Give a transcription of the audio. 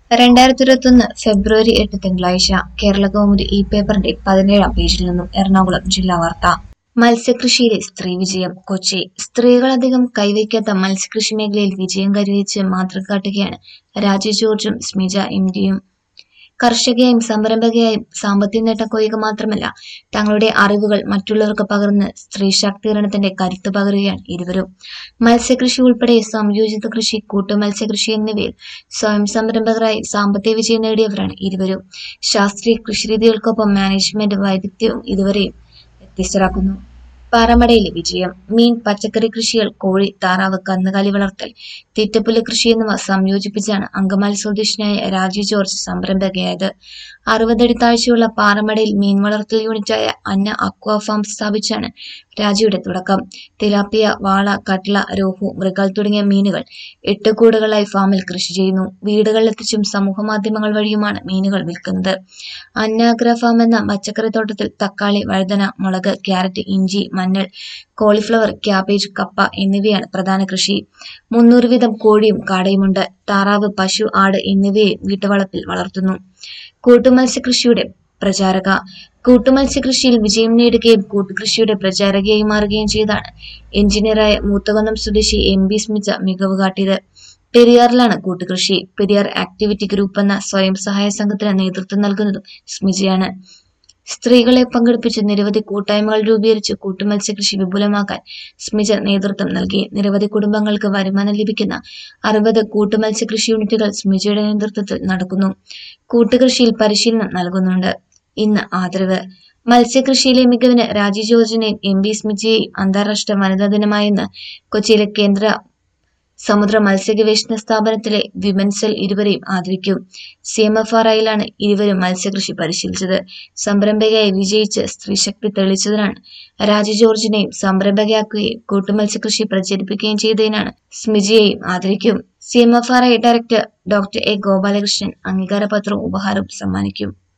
രണ്ടായിരത്തി ഇരുപത്തൊന്ന് ഫെബ്രുവരി എട്ട് തിങ്കളാഴ്ച കേരള കൗമുദി ഈ പേപ്പറിന്റെ പതിനേഴാം പേജിൽ നിന്നും എറണാകുളം ജില്ലാ വാർത്ത മത്സ്യകൃഷിയിലെ സ്ത്രീ വിജയം കൊച്ചി സ്ത്രീകളധികം കൈവയ്ക്കാത്ത മത്സ്യകൃഷി മേഖലയിൽ വിജയം കൈവരിച്ച് മാതൃക കാട്ടുകയാണ് രാജു ജോർജും സ്മിജ എം ഡിയും കർഷകയായും സംരംഭകയായും സാമ്പത്തിക നേട്ടം കൊയ്യുക മാത്രമല്ല തങ്ങളുടെ അറിവുകൾ മറ്റുള്ളവർക്ക് പകർന്ന് സ്ത്രീ ശാക്തീകരണത്തിന്റെ കരുത്ത് പകരുകയാണ് ഇരുവരും മത്സ്യകൃഷി ഉൾപ്പെടെ സംയോജിത കൃഷി കൂട്ടു മത്സ്യകൃഷി എന്നിവയിൽ സ്വയം സംരംഭകരായി സാമ്പത്തിക വിജയം നേടിയവരാണ് ഇരുവരും ശാസ്ത്രീയ കൃഷിരീതികൾക്കൊപ്പം മാനേജ്മെന്റ് വൈദഗ്ധ്യവും ഇതുവരെയും വ്യത്യസ്തരാക്കുന്നു പാറമടയിലെ വിജയം മീൻ പച്ചക്കറി കൃഷികൾ കോഴി താറാവ് കന്നുകാലി വളർത്തൽ തീറ്റപ്പുല്ല് കൃഷി എന്നിവ സംയോജിപ്പിച്ചാണ് അങ്കമാലി സ്വദേശിനിയായ രാജു ജോർജ് സംരംഭകയായത് അറുപതടി താഴ്ചയുള്ള പാറമടയിൽ മീൻ വളർത്തൽ യൂണിറ്റായ അന്ന അക്വ ഫാം സ്ഥാപിച്ചാണ് രാജുയുടെ തുടക്കം തിലാപ്പിയ വാള കട്ല രോഹു മൃഗാൽ തുടങ്ങിയ മീനുകൾ എട്ട് കൂടുകളായി ഫാമിൽ കൃഷി ചെയ്യുന്നു വീടുകളിലെത്തിച്ചും സമൂഹ മാധ്യമങ്ങൾ വഴിയുമാണ് മീനുകൾ വിൽക്കുന്നത് അന്നാഗ്ര ഫാം എന്ന പച്ചക്കറി തോട്ടത്തിൽ തക്കാളി വഴുതന മുളക് ക്യാരറ്റ് ഇഞ്ചി മഞ്ഞൾ കോളിഫ്ലവർ ക്യാബേജ് കപ്പ എന്നിവയാണ് പ്രധാന കൃഷി മുന്നൂറ് വീതം കോഴിയും കാടയുമുണ്ട് താറാവ് പശു ആട് എന്നിവയെ വീട്ടുവളപ്പിൽ വളർത്തുന്നു കൂട്ടുമത്സ്യകൃഷിയുടെ പ്രചാരക കൂട്ടുമത്സ്യകൃഷിയിൽ വിജയം നേടുകയും കൂട്ടുകൃഷിയുടെ പ്രചാരകയായി മാറുകയും ചെയ്താണ് എഞ്ചിനീയറായ മൂത്തകുന്നം സ്വദേശി എം ബി സ്മിത മികവ് കാട്ടിയത് പെരിയാറിലാണ് കൂട്ടുകൃഷി പെരിയാർ ആക്ടിവിറ്റി ഗ്രൂപ്പ് എന്ന സ്വയം സഹായ സംഘത്തിന് നേതൃത്വം നൽകുന്നതും സ്മിജയാണ് സ്ത്രീകളെ പങ്കെടുപ്പിച്ച് നിരവധി കൂട്ടായ്മകൾ രൂപീകരിച്ച് കൂട്ടുമത്സ്യകൃഷി വിപുലമാക്കാൻ സ്മിജ നേതൃത്വം നൽകി നിരവധി കുടുംബങ്ങൾക്ക് വരുമാനം ലഭിക്കുന്ന അറുപത് കൂട്ടുമത്സ്യകൃഷി യൂണിറ്റുകൾ സ്മിജയുടെ നേതൃത്വത്തിൽ നടക്കുന്നു കൂട്ടുകൃഷിയിൽ പരിശീലനം നൽകുന്നുണ്ട് ഇന്ന് ആദരവ് മത്സ്യകൃഷിയിലെ മികവിന് രാജി ജോർജിനെയും എം ബി സ്മിജയെയും അന്താരാഷ്ട്ര വനിതാ ദിനമായ ഇന്ന് കൊച്ചിയിലെ കേന്ദ്ര സമുദ്ര മത്സ്യഗവേഷണ സ്ഥാപനത്തിലെ വിമൻ സെൽ ഇരുവരെയും ആദരിക്കും സി എം എഫ് ആർ ഐയിലാണ് ഇരുവരും മത്സ്യകൃഷി പരിശീലിച്ചത് സംരംഭകയായി വിജയിച്ച് സ്ത്രീശക്തി തെളിയിച്ചതിനാണ് രാജു ജോർജിനെയും സംരംഭകയാക്കുകയും കൂട്ടുമത്സ്യകൃഷി പ്രചരിപ്പിക്കുകയും ചെയ്തതിനാണ് സ്മിജയെയും ആദരിക്കും C M F R I director doctor A Gopalakrishnan അംഗീകാരപത്രവും ഉപഹാരവും സമ്മാനിക്കും